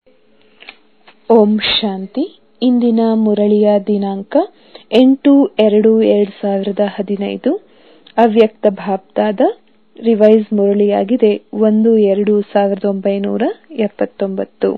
ಓಂ ಶಾಂತಿ ಇಂದಿನ ಮುರಳಿಯ ದಿನಾಂಕ ಎಂಟು ಎರಡು ಎರಡ್ ಸಾವಿರದ ಹದಿನೈದು ಅವ್ಯಕ್ತ ಬಾಪ್ದಾದ ರಿವೈಸ್ ಮುರಳಿಯಾಗಿದೆ ಒಂದು ಎರಡು ಸಾವಿರದ ಒಂಬೈನೂರ ಎಪ್ಪತ್ತೊಂಬತ್ತು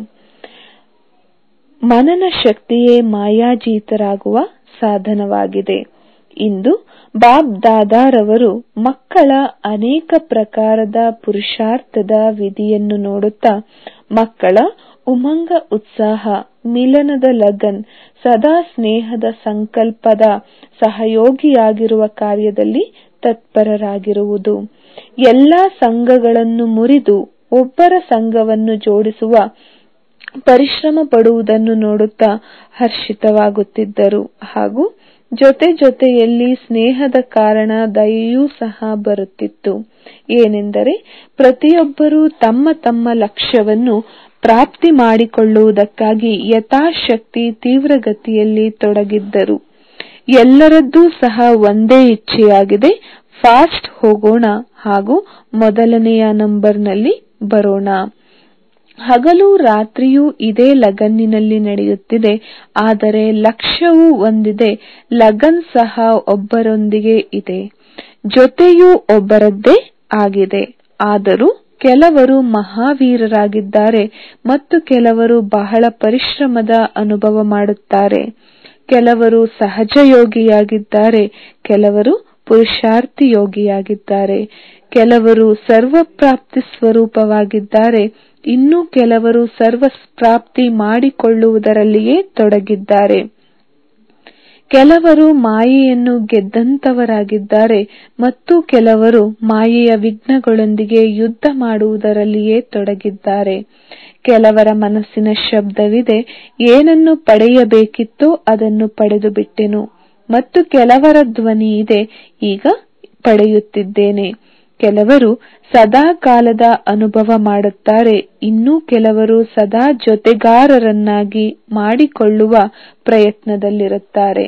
ಮನನ ಶಕ್ತಿಯೇ ಮಾಯಾಜೀತರಾಗುವ ಸಾಧನವಾಗಿದೆ ಇಂದು ಬಾಬ್ ದಾದಾರವರು ಮಕ್ಕಳ ಅನೇಕ ಪ್ರಕಾರದ ಪುರುಷಾರ್ಥದ ವಿಧಿಯನ್ನು ನೋಡುತ್ತಾ ಮಕ್ಕಳ ಉಮಂಗ ಉತ್ಸಾಹ ಮಿಲನದ ಲಗನ್ ಸದಾ ಸ್ನೇಹದ ಸಂಕಲ್ಪದ ಸಹಯೋಗಿಯಾಗಿರುವ ಕಾರ್ಯದಲ್ಲಿ ತತ್ಪರರಾಗಿರುವುದು ಎಲ್ಲಾ ಸಂಘಗಳನ್ನು ಮುರಿದು ಒಬ್ಬರ ಸಂಘವನ್ನು ಜೋಡಿಸುವ ಪರಿಶ್ರಮ ಪಡುವುದನ್ನು ನೋಡುತ್ತಾ ಹರ್ಷಿತವಾಗುತ್ತಿದ್ದರು ಹಾಗೂ ಜೊತೆ ಜೊತೆಯಲ್ಲಿ ಸ್ನೇಹದ ಕಾರಣ ದಯೆಯೂ ಸಹ ಬರುತ್ತಿತ್ತು ಏನೆಂದರೆ ಪ್ರತಿಯೊಬ್ಬರೂ ತಮ್ಮ ತಮ್ಮ ಲಕ್ಷ್ಯವನ್ನು ಪ್ರಾಪ್ತಿ ಮಾಡಿಕೊಳ್ಳುವುದಕ್ಕಾಗಿ ಯಥಾಶಕ್ತಿ ತೀವ್ರಗತಿಯಲ್ಲಿ ತೊಡಗಿದ್ದರು ಎಲ್ಲರದ್ದೂ ಸಹ ಒಂದೇ ಇಚ್ಛೆಯಾಗಿದೆ ಫಾಸ್ಟ್ ಹೋಗೋಣ ಹಾಗೂ ಮೊದಲನೆಯ ನಂಬರ್ನಲ್ಲಿ ಬರೋಣ ಹಗಲು ರಾತ್ರಿಯೂ ಇದೇ ಲಗನ್ನಿನಲ್ಲಿ ನಡೆಯುತ್ತಿದೆ ಆದರೆ ಲಕ್ಷ್ಯವೂ ಒಂದಿದೆ ಲಗನ್ ಸಹ ಒಬ್ಬರೊಂದಿಗೆ ಇದೆ ಜೊತೆಯೂ ಒಬ್ಬರದ್ದೇ ಆಗಿದೆ ಆದರೂ ಕೆಲವರು ಮಹಾವೀರರಾಗಿದ್ದಾರೆ ಮತ್ತು ಕೆಲವರು ಬಹಳ ಪರಿಶ್ರಮದ ಅನುಭವ ಮಾಡುತ್ತಾರೆ ಕೆಲವರು ಸಹಜ ಯೋಗಿಯಾಗಿದ್ದಾರೆ ಕೆಲವರು ಪುರುಷಾರ್ಥಿ ಯೋಗಿಯಾಗಿದ್ದಾರೆ ಕೆಲವರು ಸರ್ವಪ್ರಾಪ್ತಿ ಸ್ವರೂಪವಾಗಿದ್ದಾರೆ ಇನ್ನು ಕೆಲವರು ಸರ್ವ ಪ್ರಾಪ್ತಿ ಮಾಡಿಕೊಳ್ಳುವುದರಲ್ಲಿಯೇ ತೊಡಗಿದ್ದಾರೆ ಕೆಲವರು ಮಾಯೆಯನ್ನು ಗೆದ್ದಂತವರಾಗಿದ್ದಾರೆ ಮತ್ತು ಕೆಲವರು ಮಾಯೆಯ ವಿಘ್ನಗಳೊಂದಿಗೆ ಯುದ್ಧ ಮಾಡುವುದರಲ್ಲಿಯೇ ತೊಡಗಿದ್ದಾರೆ ಕೆಲವರ ಮನಸ್ಸಿನ ಶಬ್ದವಿದೆ ಏನನ್ನು ಪಡೆಯಬೇಕಿತ್ತೋ ಅದನ್ನು ಪಡೆದು ಬಿಟ್ಟೆನು ಮತ್ತು ಕೆಲವರ ಧ್ವನಿ ಇದೆ ಈಗ ಪಡೆಯುತ್ತಿದ್ದೇನೆ ಕೆಲವರು ಸದಾ ಕಾಲದ ಅನುಭವ ಮಾಡುತ್ತಾರೆ ಇನ್ನೂ ಕೆಲವರು ಸದಾ ಜೊತೆಗಾರರನ್ನಾಗಿ ಮಾಡಿಕೊಳ್ಳುವ ಪ್ರಯತ್ನದಲ್ಲಿರುತ್ತಾರೆ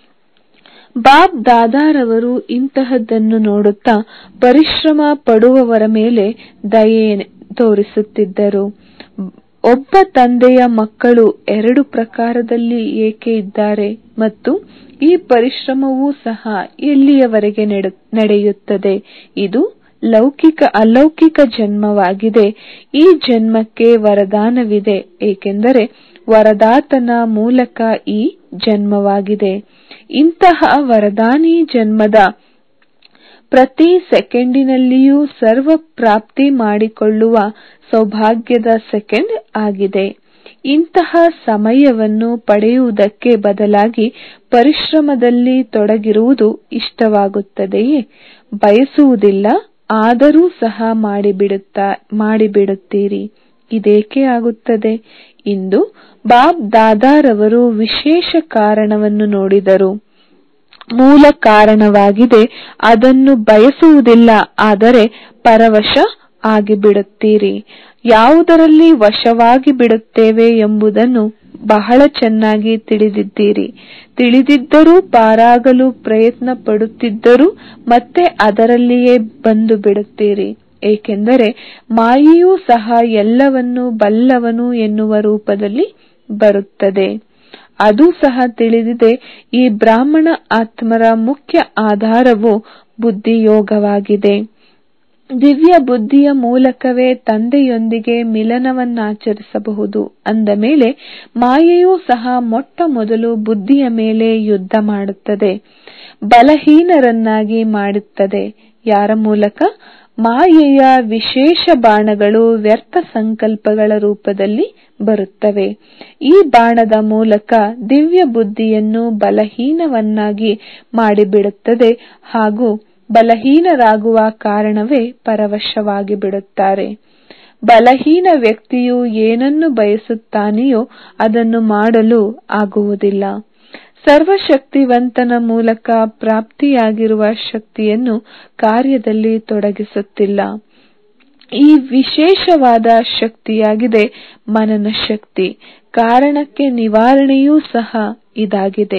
ಬಾಬ್ ದಾದಾರವರು ಇಂತಹದ್ದನ್ನು ನೋಡುತ್ತಾ ಪರಿಶ್ರಮ ಪಡುವವರ ಮೇಲೆ ದಯೆ ತೋರಿಸುತ್ತಿದ್ದರು ಒಬ್ಬ ತಂದೆಯ ಮಕ್ಕಳು ಎರಡು ಪ್ರಕಾರದಲ್ಲಿ ಏಕೆ ಇದ್ದಾರೆ ಮತ್ತು ಈ ಪರಿಶ್ರಮವೂ ಸಹ ಎಲ್ಲಿಯವರೆಗೆ ನಡೆಯುತ್ತದೆ ಇದು ಲೌಕಿಕ ಅಲೌಕಿಕ ಜನ್ಮವಾಗಿದೆ ಈ ಜನ್ಮಕ್ಕೆ ವರದಾನವಿದೆ ಏಕೆಂದರೆ ವರದಾತನ ಮೂಲಕ ಈ ಜನ್ಮವಾಗಿದೆ ಇಂತಹ ವರದಾನಿ ಜನ್ಮದ ಪ್ರತಿ ಸೆಕೆಂಡಿನಲ್ಲಿಯೂ ಸರ್ವ ಪ್ರಾಪ್ತಿ ಮಾಡಿಕೊಳ್ಳುವ ಸೌಭಾಗ್ಯದ ಸೆಕೆಂಡ್ ಆಗಿದೆ ಇಂತಹ ಸಮಯವನ್ನು ಪಡೆಯುವುದಕ್ಕೆ ಬದಲಾಗಿ ಪರಿಶ್ರಮದಲ್ಲಿ ತೊಡಗಿರುವುದು ಇಷ್ಟವಾಗುತ್ತದೆಯೇ ಬಯಸುವುದಿಲ್ಲ ಆದರೂ ಸಹ ಮಾಡಿಬಿಡುತ್ತೀರಿ ಇದೇಕೆ ಆಗುತ್ತದೆ ಇಂದು ಬಾಬ್ ದಾದಾರವರು ವಿಶೇಷ ಕಾರಣವನ್ನು ನೋಡಿದರು ಮೂಲ ಕಾರಣವಾಗಿದೆ ಅದನ್ನು ಬಯಸುವುದಿಲ್ಲ ಆದರೆ ಪರವಶ ಆಗಿಬಿಡುತ್ತೀರಿ ಯಾವುದರಲ್ಲಿ ವಶವಾಗಿ ಬಿಡುತ್ತೇವೆ ಎಂಬುದನ್ನು ಬಹಳ ಚೆನ್ನಾಗಿ ತಿಳಿದಿದ್ದೀರಿ ತಿಳಿದಿದ್ದರೂ ಪಾರಾಗಲು ಪ್ರಯತ್ನ ಪಡುತ್ತಿದ್ದರೂ ಮತ್ತೆ ಅದರಲ್ಲಿಯೇ ಬಂದು ಬಿಡುತ್ತೀರಿ ಏಕೆಂದರೆ ಮಾಯೆಯೂ ಸಹ ಎಲ್ಲವನ್ನೂ ಬಲ್ಲವನು ಎನ್ನುವ ರೂಪದಲ್ಲಿ ಬರುತ್ತದೆ ಅದು ಸಹ ತಿಳಿದಿದೆ ಈ ಬ್ರಾಹ್ಮಣ ಆತ್ಮರ ಮುಖ್ಯ ಆಧಾರವು ಬುದ್ಧಿಯೋಗವಾಗಿದೆ ದಿವ್ಯ ಬುದ್ಧಿಯ ಮೂಲಕವೇ ತಂದೆಯೊಂದಿಗೆ ಮಿಲನವನ್ನಾಚರಿಸಬಹುದು ಅಂದ ಮೇಲೆ ಮಾಯೆಯೂ ಸಹ ಮೊಟ್ಟ ಮೊದಲು ಬುದ್ಧಿಯ ಮೇಲೆ ಯುದ್ಧ ಮಾಡುತ್ತದೆ ಬಲಹೀನರನ್ನಾಗಿ ಮಾಡುತ್ತದೆ ಯಾರ ಮೂಲಕ ಮಾಯೆಯ ವಿಶೇಷ ಬಾಣಗಳು ವ್ಯರ್ಥ ಸಂಕಲ್ಪಗಳ ರೂಪದಲ್ಲಿ ಬರುತ್ತವೆ ಈ ಬಾಣದ ಮೂಲಕ ದಿವ್ಯ ಬುದ್ಧಿಯನ್ನು ಬಲಹೀನವನ್ನಾಗಿ ಮಾಡಿಬಿಡುತ್ತದೆ ಹಾಗೂ ಬಲಹೀನರಾಗುವ ಕಾರಣವೇ ಪರವಶವಾಗಿ ಬಿಡುತ್ತಾರೆ ಬಲಹೀನ ವ್ಯಕ್ತಿಯು ಏನನ್ನು ಬಯಸುತ್ತಾನೆಯೋ ಅದನ್ನು ಮಾಡಲು ಆಗುವುದಿಲ್ಲ ಸರ್ವಶಕ್ತಿವಂತನ ಮೂಲಕ ಪ್ರಾಪ್ತಿಯಾಗಿರುವ ಶಕ್ತಿಯನ್ನು ಕಾರ್ಯದಲ್ಲಿ ತೊಡಗಿಸುತ್ತಿಲ್ಲ ಈ ವಿಶೇಷವಾದ ಶಕ್ತಿಯಾಗಿದೆ ಮನನ ಶಕ್ತಿ ಕಾರಣಕ್ಕೆ ನಿವಾರಣೆಯೂ ಸಹ ಇದಾಗಿದೆ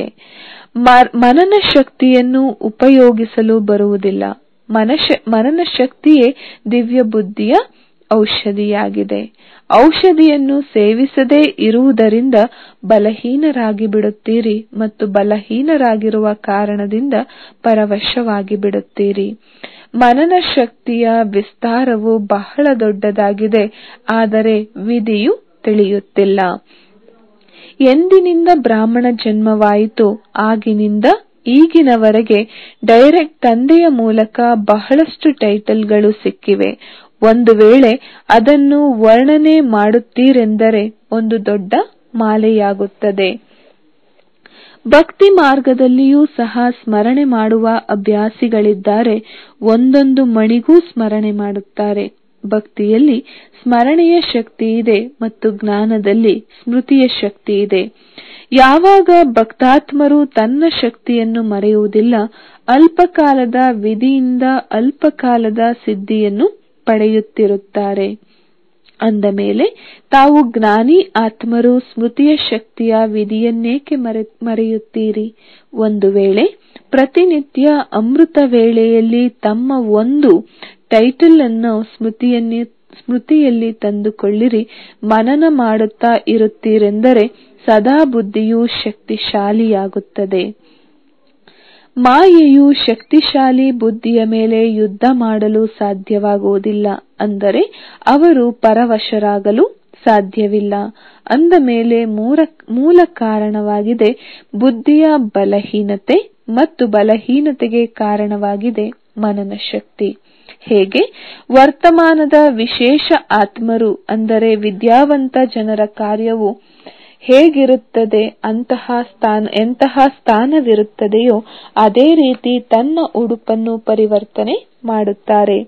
ಮನನ ಶಕ್ತಿಯನ್ನು ಉಪಯೋಗಿಸಲು ಬರುವುದಿಲ್ಲ ಮನನ ಶಕ್ತಿಯೇ ದಿವ್ಯ ಬುದ್ಧಿಯ ಔಷಧಿಯಾಗಿದೆ ಔಷಧಿಯನ್ನು ಸೇವಿಸದೇ ಇರುವುದರಿಂದ ಬಲಹೀನರಾಗಿ ಬಿಡುತ್ತೀರಿ ಮತ್ತು ಬಲಹೀನರಾಗಿರುವ ಕಾರಣದಿಂದ ಪರವಶವಾಗಿ ಬಿಡುತ್ತೀರಿ ಮನನ ಶಕ್ತಿಯ ವಿಸ್ತಾರವು ಬಹಳ ದೊಡ್ಡದಾಗಿದೆ ಆದರೆ ವಿಧಿಯು ತಿಳಿಯುತ್ತಿಲ್ಲ ಎಂದಿನಿಂದ ಬ್ರಾಹ್ಮಣ ಜನ್ಮವಾಯಿತು ಆಗಿನಿಂದ ಈಗಿನವರೆಗೆ ಡೈರೆಕ್ಟ್ ತಂದೆಯ ಮೂಲಕ ಬಹಳಷ್ಟು ಟೈಟಲ್ಗಳು ಸಿಕ್ಕಿವೆ ಒಂದು ವೇಳೆ ಅದನ್ನು ವರ್ಣನೆ ಮಾಡುತ್ತೀರೆಂದರೆ ಒಂದು ದೊಡ್ಡ ಮಾಲೆಯಾಗುತ್ತದೆ ಭಕ್ತಿ ಮಾರ್ಗದಲ್ಲಿಯೂ ಸಹ ಸ್ಮರಣೆ ಮಾಡುವ ಅಭ್ಯಾಸಿಗಳಿದ್ದಾರೆ ಒಂದೊಂದು ಮಣಿಗೂ ಸ್ಮರಣೆ ಮಾಡುತ್ತಾರೆ ಭಕ್ತಿಯಲ್ಲಿ ಸ್ಮರಣೆಯ ಶಕ್ತಿ ಇದೆ ಮತ್ತು ಜ್ಞಾನದಲ್ಲಿ ಸ್ಮೃತಿಯ ಶಕ್ತಿ ಇದೆ ಯಾವಾಗ ಭಕ್ತಾತ್ಮರು ತನ್ನ ಶಕ್ತಿಯನ್ನು ಮರೆಯುವುದಿಲ್ಲ ಅಲ್ಪಕಾಲದ ವಿಧಿಯಿಂದ ಅಲ್ಪಕಾಲದ ಸಿದ್ಧಿಯನ್ನು ಪಡೆಯುತ್ತಿರುತ್ತಾರೆ ಅಂದ ಮೇಲೆ ತಾವು ಜ್ಞಾನಿ ಆತ್ಮರು ಸ್ಮೃತಿಯ ಶಕ್ತಿಯ ವಿಧಿಯನ್ನೇಕೆ ಮರೆಯುತ್ತೀರಿ ಒಂದು ವೇಳೆ ಪ್ರತಿನಿತ್ಯ ಅಮೃತ ವೇಳೆಯಲ್ಲಿ ತಮ್ಮ ಒಂದು ಟೈಟಲ್ ಅನ್ನು ಸ್ಮೃತಿಯನ್ನೇ ಸ್ಮೃತಿಯಲ್ಲಿ ತಂದುಕೊಳ್ಳಿರಿ ಮನನ ಮಾಡುತ್ತಾ ಇರುತ್ತೀರೆಂದರೆ ಸದಾ ಬುದ್ಧಿಯು ಶಕ್ತಿಶಾಲಿಯಾಗುತ್ತದೆ ಮಾಯೆಯು ಶಕ್ತಿಶಾಲಿ ಬುದ್ಧಿಯ ಮೇಲೆ ಯುದ್ಧ ಮಾಡಲು ಸಾಧ್ಯವಾಗುವುದಿಲ್ಲ ಅಂದರೆ ಅವರು ಪರವಶರಾಗಲು ಸಾಧ್ಯವಿಲ್ಲ ಅಂದ ಮೇಲೆ ಮೂಲ ಕಾರಣವಾಗಿದೆ ಬುದ್ಧಿಯ ಬಲಹೀನತೆ ಮತ್ತು ಬಲಹೀನತೆಗೆ ಕಾರಣವಾಗಿದೆ ಮನನ ಶಕ್ತಿ ಹೇಗೆ ವರ್ತಮಾನದ ವಿಶೇಷ ಆತ್ಮರು ಅಂದರೆ ವಿದ್ಯಾವಂತ ಜನರ ಕಾರ್ಯವು ಹೇಗಿರುತ್ತದೆ ಅಂತಹ ಸ್ಥಾನ ಎಂತಹ ಸ್ಥಾನವಿರುತ್ತದೆಯೋ ಅದೇ ರೀತಿ ತನ್ನ ಉಡುಪನ್ನು ಪರಿವರ್ತನೆ ಮಾಡುತ್ತಾರೆ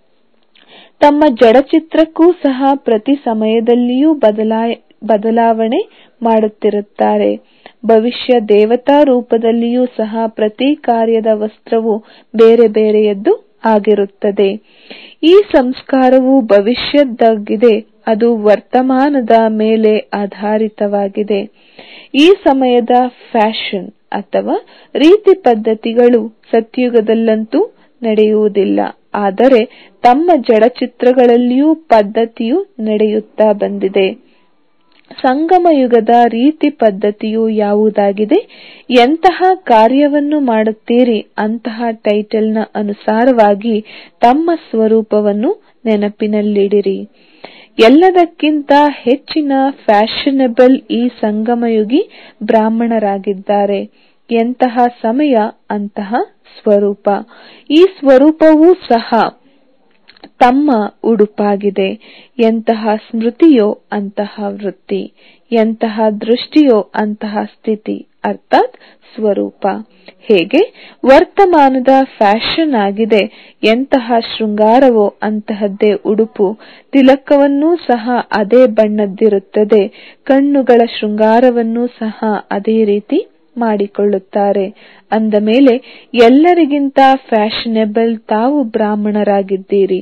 ತಮ್ಮ ಜಡಚಿತ್ರಕ್ಕೂ ಸಹ ಪ್ರತಿ ಸಮಯದಲ್ಲಿಯೂ ಬದಲಾವಣೆ ಮಾಡುತ್ತಿರುತ್ತಾರೆ ಭವಿಷ್ಯ ದೇವತಾ ರೂಪದಲ್ಲಿಯೂ ಸಹ ಪ್ರತಿ ಕಾರ್ಯದ ವಸ್ತ್ರವು ಬೇರೆ ಬೇರೆಯದ್ದು ಆಗಿರುತ್ತದೆ ಈ ಸಂಸ್ಕಾರವು ಭವಿಷ್ಯದ್ದಾಗಿದೆ ಅದು ವರ್ತಮಾನದ ಮೇಲೆ ಆಧಾರಿತವಾಗಿದೆ ಈ ಸಮಯದ ಫ್ಯಾಷನ್ ಅಥವಾ ರೀತಿ ಪದ್ಧತಿಗಳು ಸತ್ಯುಗದಲ್ಲಂತೂ ನಡೆಯುವುದಿಲ್ಲ ಆದರೆ ತಮ್ಮ ಜಡಚಿತ್ರಗಳಲ್ಲಿಯೂ ಪದ್ಧತಿಯು ನಡೆಯುತ್ತಾ ಬಂದಿದೆ ಸಂಗಮ ಯುಗದ ರೀತಿ ಪದ್ಧತಿಯು ಯಾವುದಾಗಿದೆ ಎಂತಹ ಕಾರ್ಯವನ್ನು ಮಾಡುತ್ತೀರಿ ಅಂತಹ ಟೈಟಲ್ನ ಅನುಸಾರವಾಗಿ ತಮ್ಮ ಸ್ವರೂಪವನ್ನು ನೆನಪಿನಲ್ಲಿಡಿರಿ ಎಲ್ಲದಕ್ಕಿಂತ ಹೆಚ್ಚಿನ ಫ್ಯಾಷನಬಲ್ ಈ ಸಂಗಮಯುಗಿ ಬ್ರಾಹ್ಮಣರಾಗಿದ್ದಾರೆ ಎಂತಹ ಸಮಯ ಅಂತಹ ಸ್ವರೂಪ ಈ ಸ್ವರೂಪವೂ ಸಹ ತಮ್ಮ ಉಡುಪಾಗಿದೆ ಎಂತಹ ಸ್ಮೃತಿಯೋ ಅಂತಹ ವೃತ್ತಿ ಎಂತಹ ದೃಷ್ಟಿಯೋ ಅಂತಹ ಸ್ಥಿತಿ ಅರ್ಥಾತ್ ಸ್ವರೂಪ ಹೇಗೆ ವರ್ತಮಾನದ ಫ್ಯಾಷನ್ ಆಗಿದೆ ಎಂತಹ ಶೃಂಗಾರವೋ ಅಂತಹದ್ದೇ ಉಡುಪು ತಿಲಕವನ್ನೂ ಸಹ ಅದೇ ಬಣ್ಣದ್ದಿರುತ್ತದೆ ಕಣ್ಣುಗಳ ಶೃಂಗಾರವನ್ನೂ ಸಹ ಅದೇ ರೀತಿ ಮಾಡಿಕೊಳ್ಳುತ್ತಾರೆ ಅಂದ ಮೇಲೆ ಎಲ್ಲರಿಗಿಂತ ಫ್ಯಾಷನೆಬಲ್ ತಾವು ಬ್ರಾಹ್ಮಣರಾಗಿದ್ದೀರಿ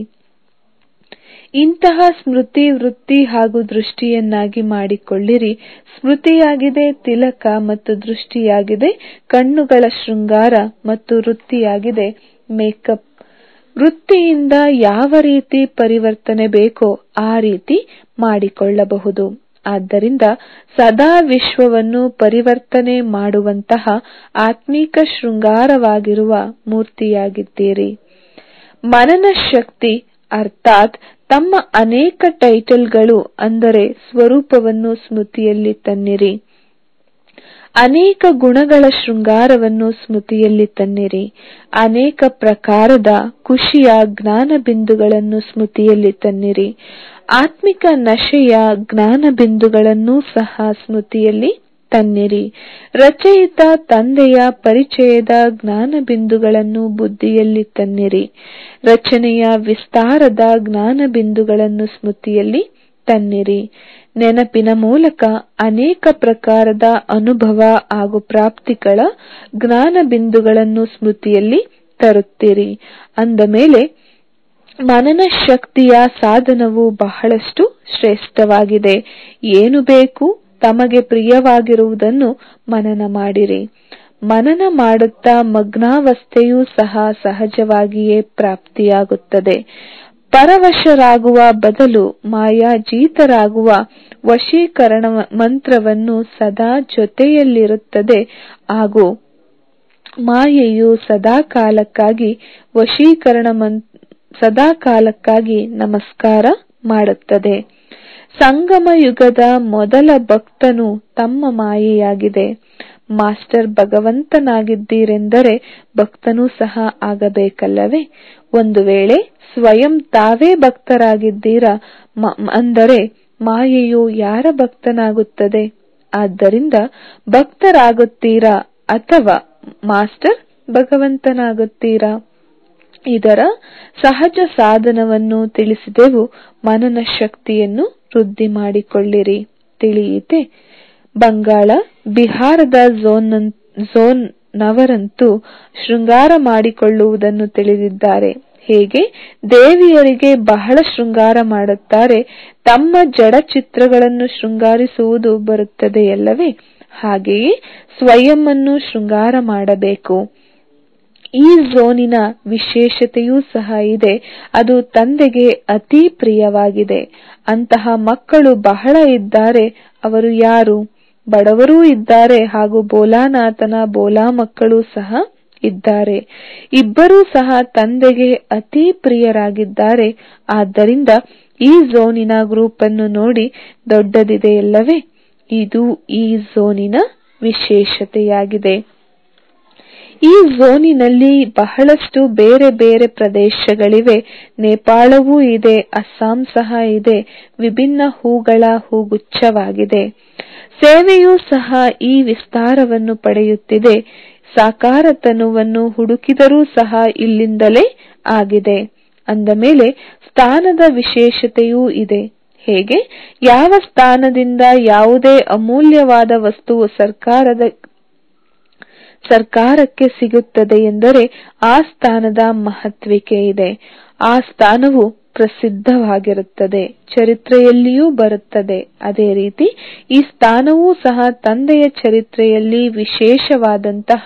ಇಂತಹ ಸ್ಮೃತಿ ವೃತ್ತಿ ಹಾಗೂ ದೃಷ್ಟಿಯನ್ನಾಗಿ ಮಾಡಿಕೊಳ್ಳಿರಿ ಸ್ಮೃತಿಯಾಗಿದೆ ತಿಲಕ ಮತ್ತು ದೃಷ್ಟಿಯಾಗಿದೆ ಕಣ್ಣುಗಳ ಶೃಂಗಾರ ಮತ್ತು ವೃತ್ತಿಯಾಗಿದೆ ಮೇಕಪ್ ವೃತ್ತಿಯಿಂದ ಯಾವ ರೀತಿ ಪರಿವರ್ತನೆ ಬೇಕೋ ಆ ರೀತಿ ಮಾಡಿಕೊಳ್ಳಬಹುದು ಆದ್ದರಿಂದ ಸದಾ ವಿಶ್ವವನ್ನು ಪರಿವರ್ತನೆ ಮಾಡುವಂತಹ ಆತ್ಮೀಕ ಶೃಂಗಾರವಾಗಿರುವ ಮೂರ್ತಿಯಾಗಿದ್ದೀರಿ ಮನನ ಶಕ್ತಿ ಅರ್ಥಾತ್ ತಮ್ಮ ಅನೇಕ ಟೈಟಲ್ಗಳು ಅಂದರೆ ಸ್ವರೂಪವನ್ನು ಸ್ಮೃತಿಯಲ್ಲಿ ತನ್ನಿರಿ ಅನೇಕ ಗುಣಗಳ ಶೃಂಗಾರವನ್ನು ಸ್ಮೃತಿಯಲ್ಲಿ ತನ್ನಿರಿ ಅನೇಕ ಪ್ರಕಾರದ ಖುಷಿಯ ಜ್ಞಾನ ಬಿಂದುಗಳನ್ನು ಸ್ಮೃತಿಯಲ್ಲಿ ತನ್ನಿರಿ ಆತ್ಮಿಕ ನಶೆಯ ಜ್ಞಾನ ಬಿಂದುಗಳನ್ನೂ ಸಹ ಸ್ಮೃತಿಯಲ್ಲಿ ತನ್ನಿರಿ ರಚಯಿತ ತಂದೆಯ ಪರಿಚಯದ ಜ್ಞಾನ ಬಿಂದುಗಳನ್ನು ಬುದ್ಧಿಯಲ್ಲಿ ತನ್ನಿರಿ ರಚನೆಯ ವಿಸ್ತಾರದ ಜ್ಞಾನ ಬಿಂದುಗಳನ್ನು ಸ್ಮೃತಿಯಲ್ಲಿ ತನ್ನಿರಿ ನೆನಪಿನ ಮೂಲಕ ಅನೇಕ ಪ್ರಕಾರದ ಅನುಭವ ಹಾಗೂ ಪ್ರಾಪ್ತಿಗಳ ಜ್ಞಾನ ಬಿಂದುಗಳನ್ನು ಸ್ಮೃತಿಯಲ್ಲಿ ತರುತ್ತೀರಿ ಅಂದ ಮೇಲೆ ಮನನ ಶಕ್ತಿಯ ಸಾಧನವು ಬಹಳಷ್ಟು ಶ್ರೇಷ್ಠವಾಗಿದೆ ಏನು ಬೇಕು ತಮಗೆ ಪ್ರಿಯವಾಗಿರುವುದನ್ನು ಮನನ ಮಾಡಿರಿ ಮನನ ಮಾಡುತ್ತಾ ಮಗ್ನಾವಸ್ಥೆಯೂ ಸಹ ಸಹಜವಾಗಿಯೇ ಪ್ರಾಪ್ತಿಯಾಗುತ್ತದೆ ಪರವಶರಾಗುವ ಬದಲು ಮಾಯಾಜೀತರಾಗುವ ವಶೀಕರಣ ಮಂತ್ರವನ್ನು ಸದಾ ಜೊತೆಯಲ್ಲಿರುತ್ತದೆ ಹಾಗೂ ಮಾಯೆಯು ಸದಾಕಾಲಕ್ಕಾಗಿ ವಶೀಕರಣ ಸದಾಕಾಲಕ್ಕಾಗಿ ನಮಸ್ಕಾರ ಮಾಡುತ್ತದೆ ಸಂಗಮ ಯುಗದ ಮೊದಲ ಭಕ್ತನು ತಮ್ಮ ಮಾಯೆಯಾಗಿದೆ ಮಾಸ್ಟರ್ ಭಗವಂತನಾಗಿದ್ದೀರೆಂದರೆ ಭಕ್ತನೂ ಸಹ ಆಗಬೇಕಲ್ಲವೇ ಒಂದು ವೇಳೆ ಸ್ವಯಂ ತಾವೇ ಭಕ್ತರಾಗಿದ್ದೀರಾ ಅಂದರೆ ಮಾಯೆಯು ಯಾರ ಭಕ್ತನಾಗುತ್ತದೆ ಆದ್ದರಿಂದ ಭಕ್ತರಾಗುತ್ತೀರಾ ಅಥವಾ ಮಾಸ್ಟರ್ ಭಗವಂತನಾಗುತ್ತೀರಾ ಇದರ ಸಹಜ ಸಾಧನವನ್ನು ತಿಳಿಸಿದೆವು ಮನನ ಶಕ್ತಿಯನ್ನು ವೃದ್ಧಿ ಮಾಡಿಕೊಳ್ಳಿರಿ ತಿಳಿಯಿತೆ ಬಂಗಾಳ ಬಿಹಾರದ ಝೋನ್ ನವರಂತೂ ಶೃಂಗಾರ ಮಾಡಿಕೊಳ್ಳುವುದನ್ನು ತಿಳಿದಿದ್ದಾರೆ ಹೇಗೆ ದೇವಿಯರಿಗೆ ಬಹಳ ಶೃಂಗಾರ ಮಾಡುತ್ತಾರೆ ತಮ್ಮ ಜಡ ಚಿತ್ರಗಳನ್ನು ಶೃಂಗಾರಿಸುವುದು ಬರುತ್ತದೆಯಲ್ಲವೇ ಹಾಗೆಯೇ ಸ್ವಯಂವನ್ನು ಶೃಂಗಾರ ಮಾಡಬೇಕು ಈ ಝೋನಿನ ವಿಶೇಷತೆಯೂ ಸಹ ಇದೆ ಅದು ತಂದೆಗೆ ಅತಿ ಪ್ರಿಯವಾಗಿದೆ ಅಂತಹ ಮಕ್ಕಳು ಬಹಳ ಇದ್ದಾರೆ ಅವರು ಯಾರು ಬಡವರೂ ಇದ್ದಾರೆ ಹಾಗೂ ಬೋಲಾನಾಥನ ಬೋಲಾ ಮಕ್ಕಳು ಸಹ ಇದ್ದಾರೆ ಇಬ್ಬರೂ ಸಹ ತಂದೆಗೆ ಅತಿ ಪ್ರಿಯರಾಗಿದ್ದಾರೆ ಆದ್ದರಿಂದ ಈ ಝೋನಿನ ಗ್ರೂಪ್ ಅನ್ನು ನೋಡಿ ದೊಡ್ಡದಿದೆಯಲ್ಲವೇ ಇದು ಈ ಝೋನಿನ ವಿಶೇಷತೆಯಾಗಿದೆ ಈ ಝೋನಿನಲ್ಲಿ ಬಹಳಷ್ಟು ಬೇರೆ ಬೇರೆ ಪ್ರದೇಶಗಳಿವೆ ನೇಪಾಳವೂ ಇದೆ ಅಸ್ಸಾಂ ಸಹ ಇದೆ ವಿಭಿನ್ನ ಹೂಗಳ ಹೂಗುಚ್ಛವಾಗಿದೆ ಸೇವೆಯೂ ಸಹ ಈ ವಿಸ್ತಾರವನ್ನು ಪಡೆಯುತ್ತಿದೆ ಸಾಕಾರ ತನುವನ್ನು ಹುಡುಕಿದರೂ ಸಹ ಇಲ್ಲಿಂದಲೇ ಆಗಿದೆ ಅಂದ ಮೇಲೆ ಸ್ಥಾನದ ವಿಶೇಷತೆಯೂ ಇದೆ ಹೇಗೆ ಯಾವ ಸ್ಥಾನದಿಂದ ಯಾವುದೇ ಅಮೂಲ್ಯವಾದ ವಸ್ತುವು ಸರ್ಕಾರದ ಸರ್ಕಾರಕ್ಕೆ ಸಿಗುತ್ತದೆ ಎಂದರೆ ಆ ಸ್ಥಾನದ ಮಹತ್ವಿಕೆ ಇದೆ ಆ ಸ್ಥಾನವು ಪ್ರಸಿದ್ಧವಾಗಿರುತ್ತದೆ ಚರಿತ್ರೆಯಲ್ಲಿಯೂ ಬರುತ್ತದೆ ಅದೇ ರೀತಿ ಈ ಸ್ಥಾನವೂ ಸಹ ತಂದೆಯ ಚರಿತ್ರೆಯಲ್ಲಿ ವಿಶೇಷವಾದಂತಹ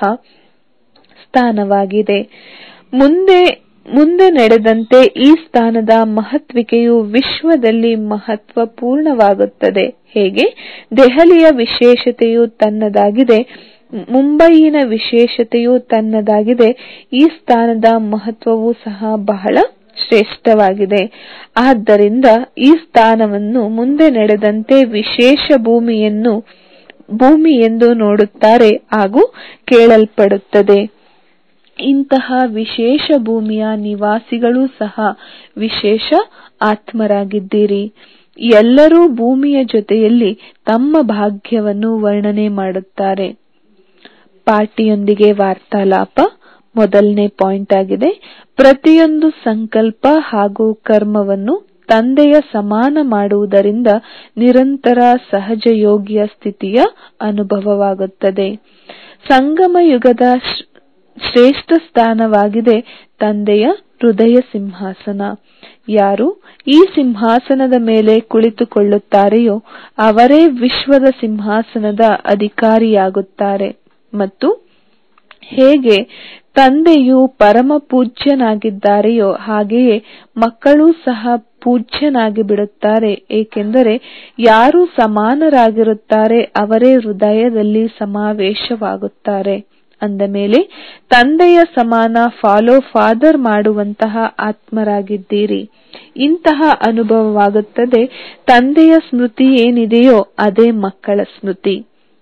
ಸ್ಥಾನವಾಗಿದೆ ಮುಂದೆ ಮುಂದೆ ನಡೆದಂತೆ ಈ ಸ್ಥಾನದ ಮಹತ್ವಿಕೆಯು ವಿಶ್ವದಲ್ಲಿ ಮಹತ್ವಪೂರ್ಣವಾಗುತ್ತದೆ ಹೇಗೆ ದೆಹಲಿಯ ವಿಶೇಷತೆಯು ತನ್ನದಾಗಿದೆ ಮುಂಬಯಿನ ವಿಶೇಷತೆಯು ತನ್ನದಾಗಿದೆ ಈ ಸ್ಥಾನದ ಮಹತ್ವವೂ ಸಹ ಬಹಳ ಶ್ರೇಷ್ಠವಾಗಿದೆ ಆದ್ದರಿಂದ ಈ ಸ್ಥಾನವನ್ನು ಮುಂದೆ ನಡೆದಂತೆ ವಿಶೇಷ ಭೂಮಿಯನ್ನು ಭೂಮಿ ಎಂದು ನೋಡುತ್ತಾರೆ ಹಾಗೂ ಕೇಳಲ್ಪಡುತ್ತದೆ ಇಂತಹ ವಿಶೇಷ ಭೂಮಿಯ ನಿವಾಸಿಗಳೂ ಸಹ ವಿಶೇಷ ಆತ್ಮರಾಗಿದ್ದೀರಿ ಎಲ್ಲರೂ ಭೂಮಿಯ ಜೊತೆಯಲ್ಲಿ ತಮ್ಮ ಭಾಗ್ಯವನ್ನು ವರ್ಣನೆ ಮಾಡುತ್ತಾರೆ ಪಾರ್ಟಿಯೊಂದಿಗೆ ವಾರ್ತಾಲಾಪ ಮೊದಲನೇ ಪಾಯಿಂಟ್ ಆಗಿದೆ ಪ್ರತಿಯೊಂದು ಸಂಕಲ್ಪ ಹಾಗೂ ಕರ್ಮವನ್ನು ತಂದೆಯ ಸಮಾನ ಮಾಡುವುದರಿಂದ ನಿರಂತರ ಸಹಜ ಯೋಗಿಯ ಸ್ಥಿತಿಯ ಅನುಭವವಾಗುತ್ತದೆ ಸಂಗಮ ಯುಗದ ಶ್ರೇಷ್ಠ ಸ್ಥಾನವಾಗಿದೆ ತಂದೆಯ ಹೃದಯ ಸಿಂಹಾಸನ ಯಾರು ಈ ಸಿಂಹಾಸನದ ಮೇಲೆ ಕುಳಿತುಕೊಳ್ಳುತ್ತಾರೆಯೋ ಅವರೇ ವಿಶ್ವದ ಸಿಂಹಾಸನದ ಅಧಿಕಾರಿಯಾಗುತ್ತಾರೆ ಮತ್ತು ಹೇಗೆ ತಂದೆಯು ಪರಮ ಪೂಜ್ಯನಾಗಿದ್ದಾರೆಯೋ ಹಾಗೆಯೇ ಮಕ್ಕಳೂ ಸಹ ಪೂಜ್ಯನಾಗಿ ಬಿಡುತ್ತಾರೆ ಏಕೆಂದರೆ ಯಾರು ಸಮಾನರಾಗಿರುತ್ತಾರೆ ಅವರೇ ಹೃದಯದಲ್ಲಿ ಸಮಾವೇಶವಾಗುತ್ತಾರೆ ಅಂದ ಮೇಲೆ ತಂದೆಯ ಸಮಾನ ಫಾಲೋ ಫಾದರ್ ಮಾಡುವಂತಹ ಆತ್ಮರಾಗಿದ್ದೀರಿ ಇಂತಹ ಅನುಭವವಾಗುತ್ತದೆ ತಂದೆಯ ಸ್ಮೃತಿ ಏನಿದೆಯೋ ಅದೇ ಮಕ್ಕಳ ಸ್ಮೃತಿ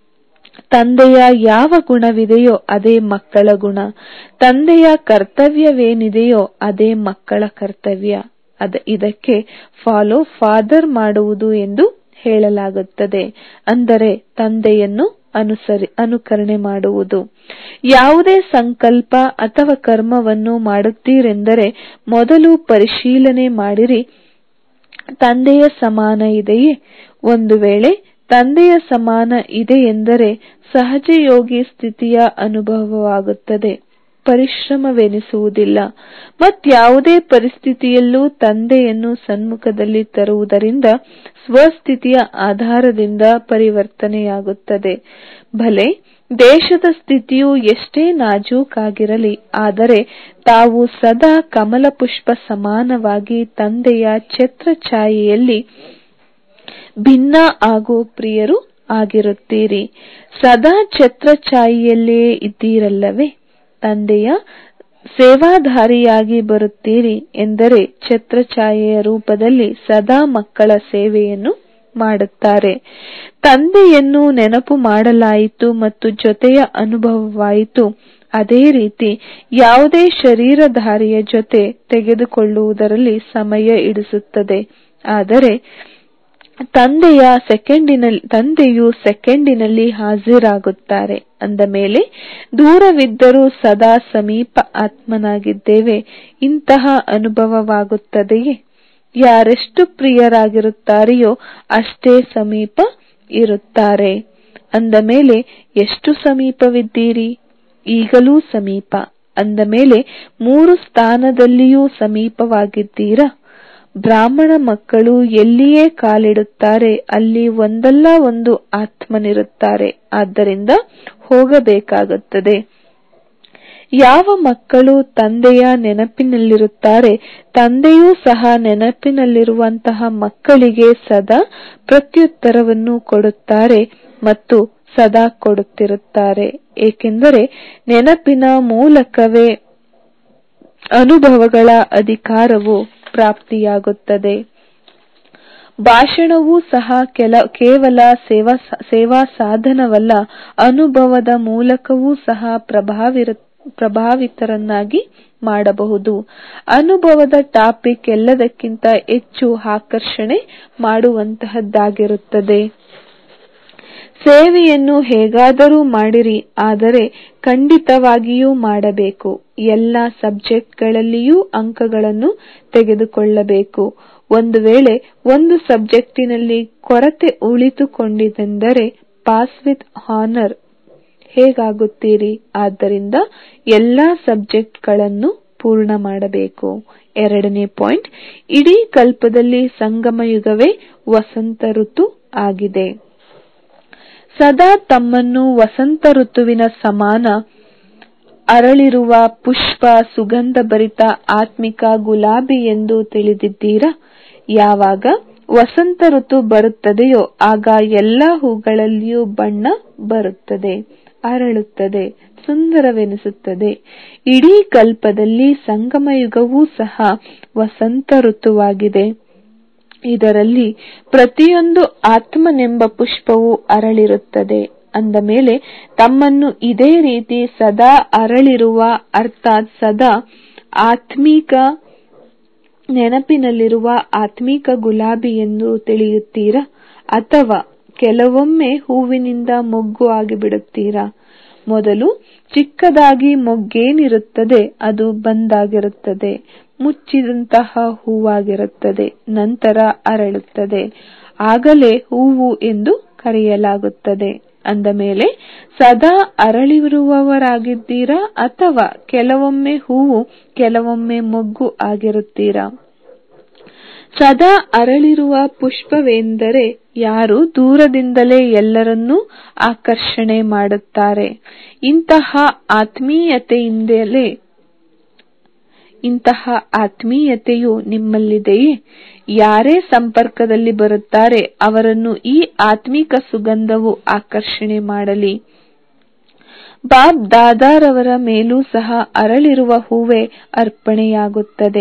ತಂದೆಯ ಯಾವ ಗುಣವಿದೆಯೋ ಅದೇ ಮಕ್ಕಳ ಗುಣ ತಂದೆಯ ಕರ್ತವ್ಯವೇನಿದೆಯೋ ಅದೇ ಮಕ್ಕಳ ಕರ್ತವ್ಯ ಅದ ಇದಕ್ಕೆ ಫಾಲೋ ಫಾದರ್ ಮಾಡುವುದು ಎಂದು ಹೇಳಲಾಗುತ್ತದೆ ಅಂದರೆ ತಂದೆಯನ್ನು ಅನುಸರಿ ಅನುಕರಣೆ ಮಾಡುವುದು ಯಾವುದೇ ಸಂಕಲ್ಪ ಅಥವಾ ಕರ್ಮವನ್ನು ಮಾಡುತ್ತೀರೆಂದರೆ ಮೊದಲು ಪರಿಶೀಲನೆ ಮಾಡಿರಿ ತಂದೆಯ ಸಮಾನ ಇದೆಯೇ ಒಂದು ವೇಳೆ ತಂದೆಯ ಸಮಾನ ಇದೆ ಎಂದರೆ ಸಹಜ ಯೋಗಿ ಸ್ಥಿತಿಯ ಅನುಭವವಾಗುತ್ತದೆ ಪರಿಶ್ರಮವೆನಿಸುವುದಿಲ್ಲ ಮತ್ಯಾವುದೇ ಪರಿಸ್ಥಿತಿಯಲ್ಲೂ ತಂದೆಯನ್ನು ಸನ್ಮುಖದಲ್ಲಿ ತರುವುದರಿಂದ ಸ್ವಸ್ಥಿತಿಯ ಆಧಾರದಿಂದ ಪರಿವರ್ತನೆಯಾಗುತ್ತದೆ ಭಲೆ ದೇಶದ ಸ್ಥಿತಿಯು ಎಷ್ಟೇ ನಾಜೂಕಾಗಿರಲಿ ಆದರೆ ತಾವು ಸದಾ ಕಮಲಪುಷ್ಪ ಸಮಾನವಾಗಿ ತಂದೆಯ ಛತ್ರಛಾಯೆಯಲ್ಲಿ ಭಿನ್ನ ಹಾಗೂ ಪ್ರಿಯರು ಆಗಿರುತ್ತೀರಿ ಸದಾ ಛತ್ರಛಾಯೆಯಲ್ಲಿಯೇ ಇದ್ದೀರಲ್ಲವೇ ತಂದೆಯ ಸೇವಾಧಾರಿಯಾಗಿ ಬರುತ್ತೀರಿ ಎಂದರೆ ಛತ್ರಛಾಯೆಯ ರೂಪದಲ್ಲಿ ಸದಾ ಮಕ್ಕಳ ಸೇವೆಯನ್ನು ಮಾಡುತ್ತಾರೆ ತಂದೆಯನ್ನು ನೆನಪು ಮಾಡಲಾಯಿತು ಮತ್ತು ಜೊತೆಯ ಅನುಭವವಾಯಿತು ಅದೇ ರೀತಿ ಯಾವುದೇ ಶರೀರಧಾರಿಯ ಜೊತೆ ತೆಗೆದುಕೊಳ್ಳುವುದರಲ್ಲಿ ಸಮಯ ಹಿಡಿಸುತ್ತದೆ ಆದರೆ ತಂದೆಯ ಸೆಕೆಂಡಿನಲ್ಲಿ ತಂದೆಯು ಸೆಕೆಂಡಿನಲ್ಲಿ ಹಾಜರಾಗುತ್ತಾರೆ ಅಂದ ಮೇಲೆ ದೂರವಿದ್ದರೂ ಸದಾ ಸಮೀಪ ಆತ್ಮನಾಗಿದ್ದೇವೆ ಇಂತಹ ಅನುಭವವಾಗುತ್ತದೆಯೇ ಯಾರೆಷ್ಟು ಪ್ರಿಯರಾಗಿರುತ್ತಾರೆಯೋ ಅಷ್ಟೇ ಸಮೀಪ ಇರುತ್ತಾರೆ ಅಂದ ಮೇಲೆ ಎಷ್ಟು ಸಮೀಪವಿದ್ದೀರಿ ಈಗಲೂ ಸಮೀಪ ಅಂದ ಮೇಲೆ ಮೂರು ಸ್ಥಾನದಲ್ಲಿಯೂ ಸಮೀಪವಾಗಿದ್ದೀರಾ ಬ್ರಾಹ್ಮಣ ಮಕ್ಕಳು ಎಲ್ಲಿಯೇ ಕಾಲಿಡುತ್ತಾರೆ ಅಲ್ಲಿ ಒಂದಲ್ಲ ಒಂದು ಆತ್ಮನಿರುತ್ತಾರೆ ಆದ್ದರಿಂದ ಹೋಗಬೇಕಾಗುತ್ತದೆ ಯಾವ ಮಕ್ಕಳು ತಂದೆಯ ನೆನಪಿನಲ್ಲಿರುತ್ತಾರೆ ತಂದೆಯೂ ಸಹ ನೆನಪಿನಲ್ಲಿರುವಂತಹ ಮಕ್ಕಳಿಗೆ ಸದಾ ಪ್ರತ್ಯುತ್ತರವನ್ನು ಕೊಡುತ್ತಾರೆ ಮತ್ತು ಸದಾ ಕೊಡುತ್ತಿರುತ್ತಾರೆ ಏಕೆಂದರೆ ನೆನಪಿನ ಮೂಲಕವೇ ಅನುಭವಗಳ ಅಧಿಕಾರವು ಪ್ರಾಪ್ತಿಯಾಗುತ್ತದೆ ಭಾಷಣವೂ ಸಹ ಕೆಲ ಕೇವಲ ಸೇವಾ ಸೇವಾ ಸಾಧನವಲ್ಲ ಅನುಭವದ ಮೂಲಕವೂ ಸಹ ಪ್ರಭಾವಿರ ಪ್ರಭಾವಿತರನ್ನಾಗಿ ಮಾಡಬಹುದು ಅನುಭವದ ಟಾಪಿಕ್ ಎಲ್ಲದಕ್ಕಿಂತ ಹೆಚ್ಚು ಆಕರ್ಷಣೆ ಮಾಡುವಂತಹದ್ದಾಗಿರುತ್ತದೆ ಸೇವೆಯನ್ನು ಹೇಗಾದರೂ ಮಾಡಿರಿ ಆದರೆ ಖಂಡಿತವಾಗಿಯೂ ಮಾಡಬೇಕು ಎಲ್ಲ ಸಬ್ಜೆಕ್ಟ್ಗಳಲ್ಲಿಯೂ ಅಂಕಗಳನ್ನು ತೆಗೆದುಕೊಳ್ಳಬೇಕು ಒಂದು ವೇಳೆ ಒಂದು ಸಬ್ಜೆಕ್ಟಿನಲ್ಲಿ ಕೊರತೆ ಉಳಿದುಕೊಂಡಿತೆಂದರೆ ಪಾಸ್ ವಿತ್ ಹಾನರ್ ಹೇಗಾಗುತ್ತೀರಿ ಆದ್ದರಿಂದ ಎಲ್ಲಾ ಸಬ್ಜೆಕ್ಟ್ಗಳನ್ನು ಪೂರ್ಣ ಮಾಡಬೇಕು ಎರಡನೇ ಪಾಯಿಂಟ್ ಇಡೀ ಕಲ್ಪದಲ್ಲಿ ಸಂಗಮಯುಗವೇ ವಸಂತ ಋತು ಆಗಿದೆ ಸದಾ ತಮ್ಮನ್ನು ವಸಂತ ಋತುವಿನ ಸಮಾನ ಅರಳಿರುವ ಪುಷ್ಪ ಸುಗಂಧಭರಿತ ಆತ್ಮಿಕ ಗುಲಾಬಿ ಎಂದು ತಿಳಿದಿದ್ದೀರಾ ಯಾವಾಗ ವಸಂತ ಋತು ಬರುತ್ತದೆಯೋ ಆಗ ಎಲ್ಲಾ ಹೂಗಳಲ್ಲಿಯೂ ಬಣ್ಣ ಬರುತ್ತದೆ ಅರಳುತ್ತದೆ ಸುಂದರವೆನಿಸುತ್ತದೆ ಇಡೀ ಕಲ್ಪದಲ್ಲಿ ಸಂಗಮಯುಗವೂ ಸಹ ವಸಂತ ಋತುವಾಗಿದೆ ಇದರಲ್ಲಿ ಪ್ರತಿಯೊಂದು ಆತ್ಮನೆಂಬ ಪುಷ್ಪವು ಅರಳಿರುತ್ತದೆ ಅಂದ ಮೇಲೆ ತಮ್ಮನ್ನು ಇದೇ ರೀತಿ ಸದಾ ಅರಳಿರುವ ಅರ್ಥಾತ್ ಸದಾ ಆತ್ಮೀಕ ನೆನಪಿನಲ್ಲಿರುವ ಆತ್ಮೀಕ ಗುಲಾಬಿ ಎಂದು ತಿಳಿಯುತ್ತೀರಾ ಅಥವಾ ಕೆಲವೊಮ್ಮೆ ಹೂವಿನಿಂದ ಮೊಗ್ಗು ಆಗಿಬಿಡುತ್ತೀರಾ ಮೊದಲು ಚಿಕ್ಕದಾಗಿ ಮೊಗ್ಗೇನಿರುತ್ತದೆ ಅದು ಬಂದಾಗಿರುತ್ತದೆ ಮುಚ್ಚಿದಂತಹ ಹೂವಾಗಿರುತ್ತದೆ ನಂತರ ಅರಳುತ್ತದೆ ಆಗಲೇ ಹೂವು ಎಂದು ಕರೆಯಲಾಗುತ್ತದೆ ಅಂದ ಮೇಲೆ ಸದಾ ಅರಳಿರುವವರಾಗಿದ್ದೀರಾ ಅಥವಾ ಕೆಲವೊಮ್ಮೆ ಹೂವು ಕೆಲವೊಮ್ಮೆ ಮೊಗ್ಗು ಆಗಿರುತ್ತೀರಾ ಸದಾ ಅರಳಿರುವ ಪುಷ್ಪವೆಂದರೆ ಯಾರು ದೂರದಿಂದಲೇ ಎಲ್ಲರನ್ನೂ ಆಕರ್ಷಣೆ ಮಾಡುತ್ತಾರೆ ಇಂತಹ ಆತ್ಮೀಯತೆಯಿಂದಲೇ ಇಂತಹ ಆತ್ಮೀಯತೆಯು ನಿಮ್ಮಲ್ಲಿದೆಯೇ ಯಾರೇ ಸಂಪರ್ಕದಲ್ಲಿ ಬರುತ್ತಾರೆ ಅವರನ್ನು ಈ ಆತ್ಮಿಕ ಸುಗಂಧವು ಆಕರ್ಷಣೆ ಮಾಡಲಿ ಬಾಬ್ ದಾದಾರವರ ಮೇಲೂ ಸಹ ಅರಳಿರುವ ಹೂವೇ ಅರ್ಪಣೆಯಾಗುತ್ತದೆ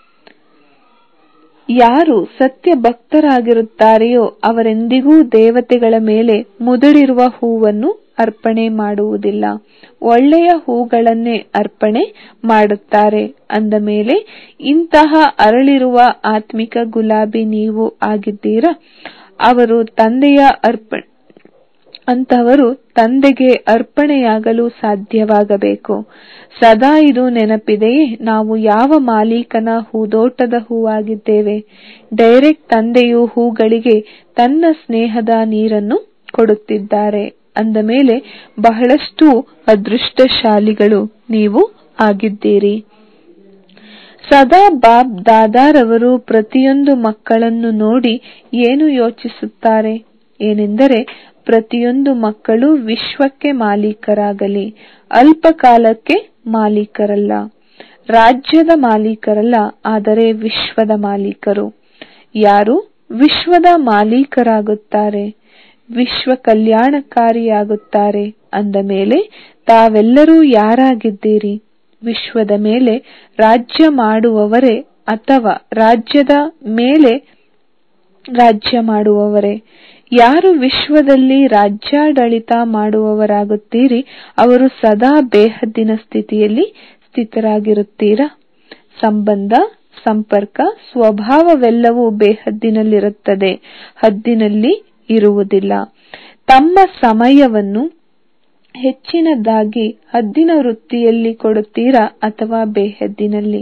ಯಾರು ಸತ್ಯ ಭಕ್ತರಾಗಿರುತ್ತಾರೆಯೋ ಅವರೆಂದಿಗೂ ದೇವತೆಗಳ ಮೇಲೆ ಮುದುಡಿರುವ ಹೂವನ್ನು ಅರ್ಪಣೆ ಮಾಡುವುದಿಲ್ಲ ಒಳ್ಳೆಯ ಹೂಗಳನ್ನೇ ಅರ್ಪಣೆ ಮಾಡುತ್ತಾರೆ ಅಂದ ಮೇಲೆ ಇಂತಹ ಅರಳಿರುವ ಆತ್ಮಿಕ ಗುಲಾಬಿ ನೀವು ಆಗಿದ್ದೀರಾ ಅವರು ತಂದೆಯ ಅರ್ಪಣೆ ಅಂತಹವರು ತಂದೆಗೆ ಅರ್ಪಣೆಯಾಗಲು ಸಾಧ್ಯವಾಗಬೇಕು ಸದಾ ಇದು ನೆನಪಿದೆಯೇ ನಾವು ಯಾವ ಮಾಲೀಕನ ಹೂದೋಟದ ಹೂವಾಗಿದ್ದೇವೆ ಡೈರೆಕ್ಟ್ ತಂದೆಯು ಹೂಗಳಿಗೆ ತನ್ನ ಸ್ನೇಹದ ನೀರನ್ನು ಕೊಡುತ್ತಿದ್ದಾರೆ ಅಂದ ಮೇಲೆ ಬಹಳಷ್ಟು ಅದೃಷ್ಟಶಾಲಿಗಳು ನೀವು ಆಗಿದ್ದೀರಿ ಸದಾ ಬಾಬ್ ದಾದಾರವರು ಪ್ರತಿಯೊಂದು ಮಕ್ಕಳನ್ನು ನೋಡಿ ಏನು ಯೋಚಿಸುತ್ತಾರೆ ಏನೆಂದರೆ ಪ್ರತಿಯೊಂದು ಮಕ್ಕಳು ವಿಶ್ವಕ್ಕೆ ಮಾಲೀಕರಾಗಲಿ ಅಲ್ಪ ಕಾಲಕ್ಕೆ ಮಾಲೀಕರಲ್ಲ ರಾಜ್ಯದ ಮಾಲೀಕರಲ್ಲ ಆದರೆ ವಿಶ್ವದ ಮಾಲೀಕರು ಯಾರು ವಿಶ್ವದ ಮಾಲೀಕರಾಗುತ್ತಾರೆ ವಿಶ್ವ ಕಲ್ಯಾಣಕಾರಿಯಾಗುತ್ತಾರೆ ಅಂದ ಮೇಲೆ ತಾವೆಲ್ಲರೂ ಯಾರಾಗಿದ್ದೀರಿ ವಿಶ್ವದ ಮೇಲೆ ರಾಜ್ಯ ಮಾಡುವವರೇ ಅಥವಾ ರಾಜ್ಯದ ಮೇಲೆ ರಾಜ್ಯ ಮಾಡುವವರೇ ಯಾರು ವಿಶ್ವದಲ್ಲಿ ರಾಜ್ಯಾಡಳಿತ ಮಾಡುವವರಾಗುತ್ತೀರಿ ಅವರು ಸದಾ ಬೇಹದ್ದಿನ ಸ್ಥಿತಿಯಲ್ಲಿ ಸ್ಥಿತರಾಗಿರುತ್ತೀರಾ ಸಂಬಂಧ ಸಂಪರ್ಕ ಸ್ವಭಾವವೆಲ್ಲವೂ ಬೇಹದ್ದಿನಲ್ಲಿರುತ್ತದೆ ಹದ್ದಿನಲ್ಲಿ ಇರುವುದಿಲ್ಲ ತಮ್ಮ ಸಮಯವನ್ನು ಹೆಚ್ಚಿನದಾಗಿ ಹದ್ದಿನ ವೃತ್ತಿಯಲ್ಲಿ ಕೊಡುತ್ತೀರಾ ಅಥವಾ ಬೇಹದ್ದಿನಲ್ಲಿ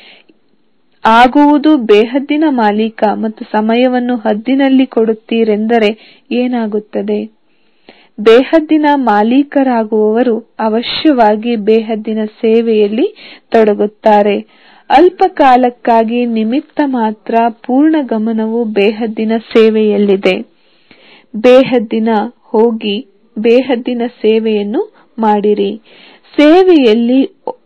ಆಗುವುದು ಬೇಹದ್ದಿನ ಮಾಲೀಕ ಮತ್ತು ಸಮಯವನ್ನು ಹದ್ದಿನಲ್ಲಿ ಕೊಡುತ್ತೀರೆಂದರೆ ಏನಾಗುತ್ತದೆ ಬೇಹದ್ದಿನ ಮಾಲೀಕರಾಗುವವರು ಅವಶ್ಯವಾಗಿ ಬೇಹದ್ದಿನ ಸೇವೆಯಲ್ಲಿ ತೊಡಗುತ್ತಾರೆ ಅಲ್ಪ ಕಾಲಕ್ಕಾಗಿ ನಿಮಿತ್ತ ಮಾತ್ರ ಪೂರ್ಣ ಗಮನವು ಬೇಹದ್ದಿನ ಸೇವೆಯಲ್ಲಿದೆ ಬೇಹದ್ದಿನ ಹೋಗಿ ಬೇಹದ್ದಿನ ಸೇವೆಯನ್ನು ಮಾಡಿರಿ ಸೇವೆಯಲ್ಲಿ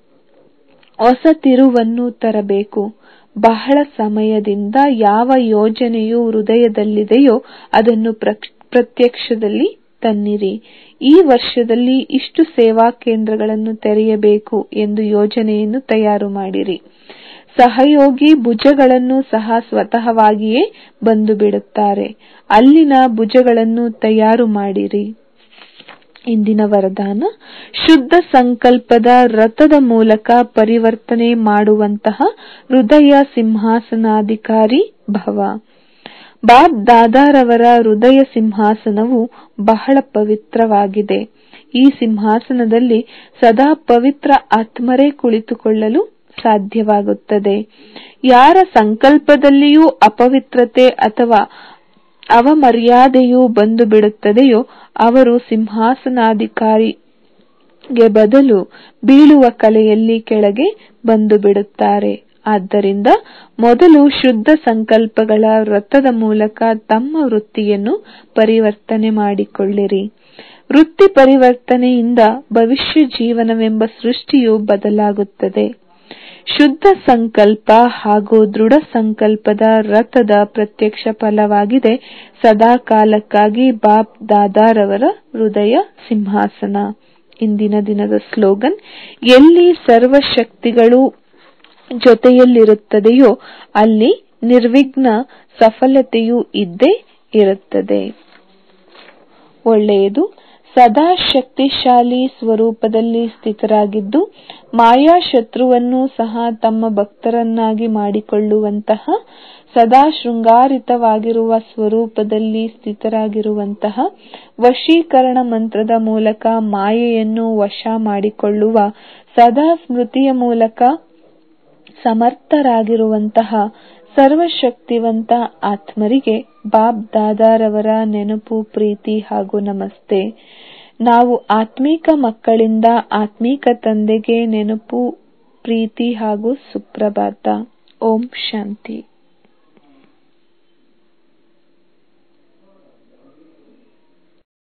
ಹೊಸ ತಿರುವನ್ನು ತರಬೇಕು ಬಹಳ ಸಮಯದಿಂದ ಯಾವ ಯೋಜನೆಯು ಹೃದಯದಲ್ಲಿದೆಯೋ ಅದನ್ನು ಪ್ರತ್ಯಕ್ಷದಲ್ಲಿ ತನ್ನಿರಿ ಈ ವರ್ಷದಲ್ಲಿ ಇಷ್ಟು ಸೇವಾ ಕೇಂದ್ರಗಳನ್ನು ತೆರೆಯಬೇಕು ಎಂದು ಯೋಜನೆಯನ್ನು ತಯಾರು ಮಾಡಿರಿ ಸಹಯೋಗಿ ಭುಜಗಳನ್ನು ಸಹ ಸ್ವತಃವಾಗಿಯೇ ಬಂದು ಬಿಡುತ್ತಾರೆ ಅಲ್ಲಿನ ಭುಜಗಳನ್ನು ತಯಾರು ಮಾಡಿರಿ ಇಂದಿನ ವರದಾನ ಶುದ್ಧ ಸಂಕಲ್ಪದ ರಥದ ಮೂಲಕ ಪರಿವರ್ತನೆ ಮಾಡುವಂತಹ ಹೃದಯ ಸಿಂಹಾಸನಾಧಿಕಾರಿ ಭವ ಬಾಬ್ ದಾದಾರವರ ಹೃದಯ ಸಿಂಹಾಸನವು ಬಹಳ ಪವಿತ್ರವಾಗಿದೆ ಈ ಸಿಂಹಾಸನದಲ್ಲಿ ಸದಾ ಪವಿತ್ರ ಆತ್ಮರೇ ಕುಳಿತುಕೊಳ್ಳಲು ಸಾಧ್ಯವಾಗುತ್ತದೆ ಯಾರ ಸಂಕಲ್ಪದಲ್ಲಿಯೂ ಅಪವಿತ್ರತೆ ಅಥವಾ ಅವಮರ್ಯಾದೆಯು ಬಂದು ಬಿಡುತ್ತದೆಯೋ ಅವರು ಸಿಂಹಾಸನಾಧಿಕಾರಿಗೆ ಬದಲು ಬೀಳುವ ಕಲೆಯಲ್ಲಿ ಕೆಳಗೆ ಬಂದು ಬಿಡುತ್ತಾರೆ ಆದ್ದರಿಂದ ಮೊದಲು ಶುದ್ಧ ಸಂಕಲ್ಪಗಳ ವ್ರತದ ಮೂಲಕ ತಮ್ಮ ವೃತ್ತಿಯನ್ನು ಪರಿವರ್ತನೆ ಮಾಡಿಕೊಳ್ಳಿರಿ ವೃತ್ತಿ ಪರಿವರ್ತನೆಯಿಂದ ಭವಿಷ್ಯ ಜೀವನವೆಂಬ ಸೃಷ್ಟಿಯು ಬದಲಾಗುತ್ತದೆ ಶುದ್ಧ ಸಂಕಲ್ಪ ಹಾಗೂ ದೃಢ ಸಂಕಲ್ಪದ ರಥದ ಪ್ರತ್ಯಕ್ಷ ಫಲವಾಗಿದೆ ಸದಾ ಕಾಲಕ್ಕಾಗಿ ಬಾಪ್ ದಾದಾರವರ ಹೃದಯ ಸಿಂಹಾಸನ ಇಂದಿನ ದಿನದ ಸ್ಲೋಗನ್ ಎಲ್ಲಿ ಸರ್ವಶಕ್ತಿಗಳು ಜೊತೆಯಲ್ಲಿರುತ್ತದೆಯೋ ಅಲ್ಲಿ ನಿರ್ವಿಘ್ನ ಸಫಲತೆಯೂ ಇದ್ದೇ ಇರುತ್ತದೆ ಒಳ್ಳೆಯದು ಸದಾ ಶಕ್ತಿಶಾಲಿ ಸ್ವರೂಪದಲ್ಲಿ ಸ್ಥಿತರಾಗಿದ್ದು ಮಾಯಾ ಶತ್ರುವನ್ನು ಸಹ ತಮ್ಮ ಭಕ್ತರನ್ನಾಗಿ ಮಾಡಿಕೊಳ್ಳುವಂತಹ ಸದಾ ಶೃಂಗಾರಿತವಾಗಿರುವ ಸ್ವರೂಪದಲ್ಲಿ ಸ್ಥಿತರಾಗಿರುವಂತಹ ವಶೀಕರಣ ಮಂತ್ರದ ಮೂಲಕ ಮಾಯೆಯನ್ನು ವಶ ಮಾಡಿಕೊಳ್ಳುವ ಸದಾ ಸ್ಮೃತಿಯ ಮೂಲಕ ಸಮರ್ಥರಾಗಿರುವಂತಹ ಸರ್ವಶಕ್ತಿವಂತ ಆತ್ಮರಿಗೆ ಬಾಬ್ ದಾದಾರವರ ನೆನಪು ಪ್ರೀತಿ ಹಾಗೂ ನಮಸ್ತೆ ನಾವು ಆತ್ಮೀಕ ಮಕ್ಕಳಿಂದ ಆತ್ಮೀಕ ತಂದೆಗೆ ನೆನಪು ಪ್ರೀತಿ ಹಾಗೂ ಸುಪ್ರಭಾತ ಓಂ ಶಾಂತಿ